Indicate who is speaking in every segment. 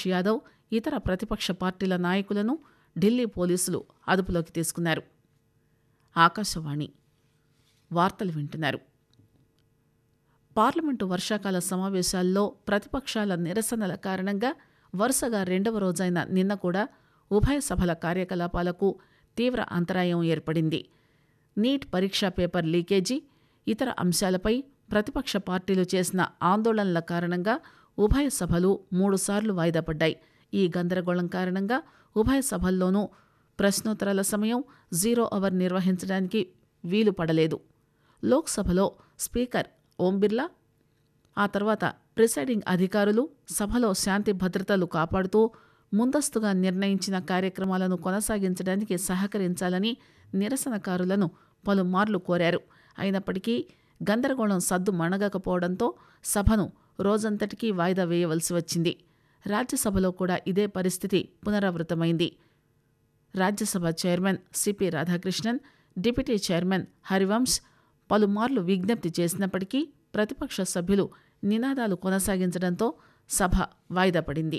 Speaker 1: అఖిలేష్ యాదవ్ ఇతర ప్రతిపక్ష పార్టీల నాయకులను ఢిల్లీ పోలీసులు అదుపులోకి తీసుకున్నారు ఆకాశవాణి వార్తలు వింటున్నారు పార్లమెంటు వర్షాకాల సమావేశాల్లో ప్రతిపక్షాల నిరసనల కారణంగా వరుసగా రెండవ రోజైన నిన్న కూడా ఉభయ సభల కార్యకలాపాలకు తీవ్ర అంతరాయం ఏర్పడింది నీట్ పరీక్షా పేపర్ లీకేజీ ఇతర అంశాలపై ప్రతిపక్ష పార్టీలు చేసిన ఆందోళనల కారణంగా ఉభయ సభలు మూడుసార్లు వాయిదా పడ్డాయి ఈ గందరగోళం కారణంగా ఉభయ సభల్లోనూ ప్రశ్నోత్తరాల సమయం జీరో అవర్ నిర్వహించడానికి వీలు పడలేదు లోక్సభలో స్పీకర్ ఓం బిర్లా ఆ తర్వాత ప్రిసైడింగ్ అధికారులు సభలో శాంతి భద్రతలు కాపాడుతూ ముందస్తుగా నిర్ణయించిన కార్యక్రమాలను కొనసాగించడానికి సహకరించాలని నిరసనకారులను పలుమార్లు కోరారు అయినప్పటికీ గందరగోళం సద్దు మణగకపోవడంతో సభను రోజంతటికీ వాయిదా వేయవలసి వచ్చింది రాజ్యసభలో కూడా ఇదే పరిస్థితి పునరావృతమైంది Rajya Sabha chairman CP Radhakrishnan deputy chairman Harivansh పలుమార్లు విజ్ఞప్తి చేసినప్పటికీ ప్రతిపక్ష సభ్యులు నినాదాలు కొనసాగించడంతో సభ వాయిదా పడింది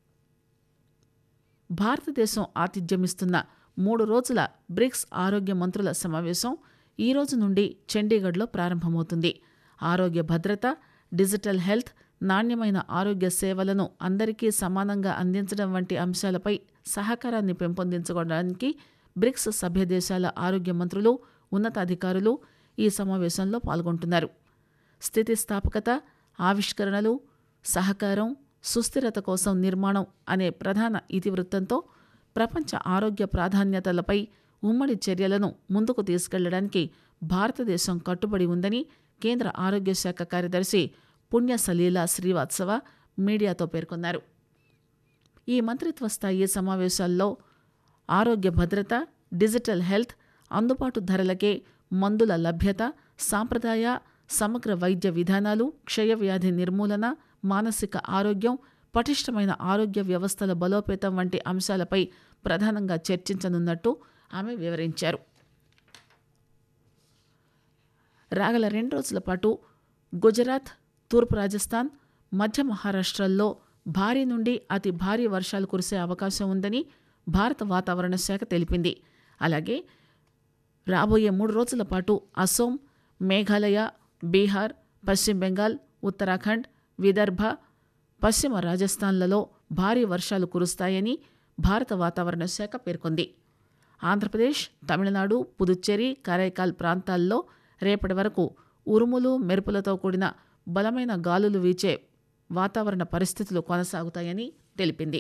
Speaker 1: భారతదేశం ఆతిథ్యమిస్తున్న మూడు రోజుల బ్రిక్స్ ఆరోగ్య మంత్రుల సమావేశం ఈ రోజు నుండి చండీగఢ్లో ప్రారంభమవుతుంది ఆరోగ్య భద్రత డిజిటల్ హెల్త్ నాణ్యమైన ఆరోగ్య సేవలను అందరికీ సమానంగా అందించడం వంటి అంశాలపై సహకారాన్ని పెంపొందించుకోవడానికి బ్రిక్స్ సభ్య దేశాల ఆరోగ్య మంత్రులు ఉన్నతాధికారులు ఈ సమావేశంలో పాల్గొంటున్నారు స్థితిస్థాపకత ఆవిష్కరణలు సహకారం సుస్థిరత కోసం నిర్మాణం అనే ప్రధాన ఇతివృత్తంతో ప్రపంచ ఆరోగ్య ప్రాధాన్యతలపై ఉమ్మడి చర్యలను ముందుకు తీసుకెళ్లడానికి భారతదేశం కట్టుబడి ఉందని కేంద్ర ఆరోగ్య శాఖ కార్యదర్శి పుణ్య సలీలా శ్రీవాత్సవ మీడియాతో పేర్కొన్నారు ఈ మంత్రిత్వ స్థాయి సమావేశాల్లో ఆరోగ్య భద్రత డిజిటల్ హెల్త్ అందుబాటు ధరలకే మందుల లభ్యత సాంప్రదాయ సమగ్ర వైద్య విధానాలు క్షయవ్యాధి నిర్మూలన మానసిక ఆరోగ్యం పటిష్టమైన ఆరోగ్య వ్యవస్థల బలోపేతం వంటి అంశాలపై ప్రధానంగా చర్చించనున్నట్టు ఆమె వివరించారు రాగల రెండు రోజుల పాటు గుజరాత్ తూర్పు రాజస్థాన్ మధ్య మహారాష్ట్రల్లో భారీ నుండి అతి భారీ వర్షాలు కురిసే అవకాశం ఉందని భారత వాతావరణ శాఖ తెలిపింది అలాగే రాబోయే మూడు రోజుల పాటు అసోం మేఘాలయ బీహార్ పశ్చిమ బెంగాల్ ఉత్తరాఖండ్ విదర్భ పశ్చిమ రాజస్థాన్లలో భారీ వర్షాలు కురుస్తాయని భారత వాతావరణ శాఖ పేర్కొంది ఆంధ్రప్రదేశ్ తమిళనాడు పుదుచ్చేరి కరైకాల్ ప్రాంతాల్లో రేపటి వరకు ఉరుములు మెరుపులతో కూడిన బలమైన గాలులు వీచే వాతావరణ పరిస్థితులు కొనసాగుతాయని తెలిపింది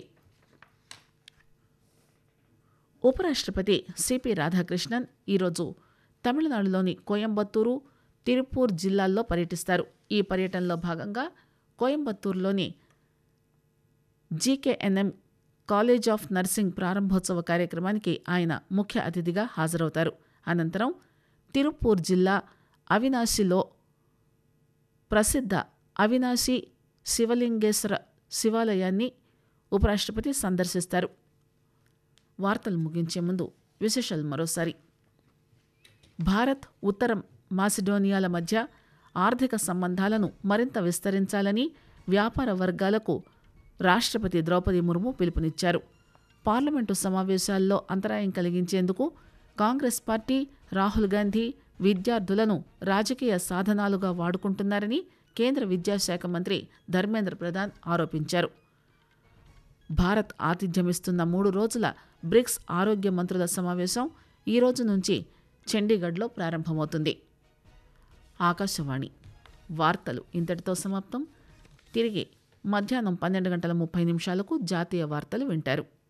Speaker 1: ఉపరాష్ట్రపతి సిపి రాధాకృష్ణన్ ఈరోజు తమిళనాడులోని కోయంబత్తూరు తిరుపూర్ జిల్లాల్లో పర్యటిస్తారు ఈ పర్యటనలో భాగంగా కోయంబత్తూరులోని జీకేఎన్ఎం కాలేజ్ ఆఫ్ నర్సింగ్ ప్రారంభోత్సవ కార్యక్రమానికి ఆయన ముఖ్య అతిథిగా హాజరవుతారు అనంతరం తిరుపూర్ జిల్లా అవినాశిలో ప్రసిద్ధ అవినాశి శివలింగేశ్వర శివాలయాన్ని ఉపరాష్ట్రపతి సందర్శిస్తారు వార్తలు ముగించే ముందు విశేషాలు మరోసారి భారత్ ఉత్తర మాసిడోనియాల మధ్య ఆర్థిక సంబంధాలను మరింత విస్తరించాలని వ్యాపార వర్గాలకు రాష్ట్రపతి ద్రౌపది ముర్ము పిలుపునిచ్చారు పార్లమెంటు సమావేశాల్లో అంతరాయం కలిగించేందుకు కాంగ్రెస్ పార్టీ రాహుల్ గాంధీ విద్యార్థులను రాజకీయ సాధనాలుగా వాడుకుంటున్నారని కేంద్ర విద్యాశాఖ మంత్రి ధర్మేంద్ర ప్రధాన్ ఆరోపించారు భారత్ ఆతిథ్యమిస్తున్న మూడు రోజుల బ్రిక్స్ ఆరోగ్య మంత్రుల సమావేశం ఈ రోజు నుంచి చండీగఢ్లో ప్రారంభమవుతుంది ఆకాశవాణి వార్తలు ఇంతటితో సమాప్తం తిరిగి మధ్యాహ్నం పన్నెండు గంటల ముప్పై నిమిషాలకు జాతీయ వార్తలు వింటారు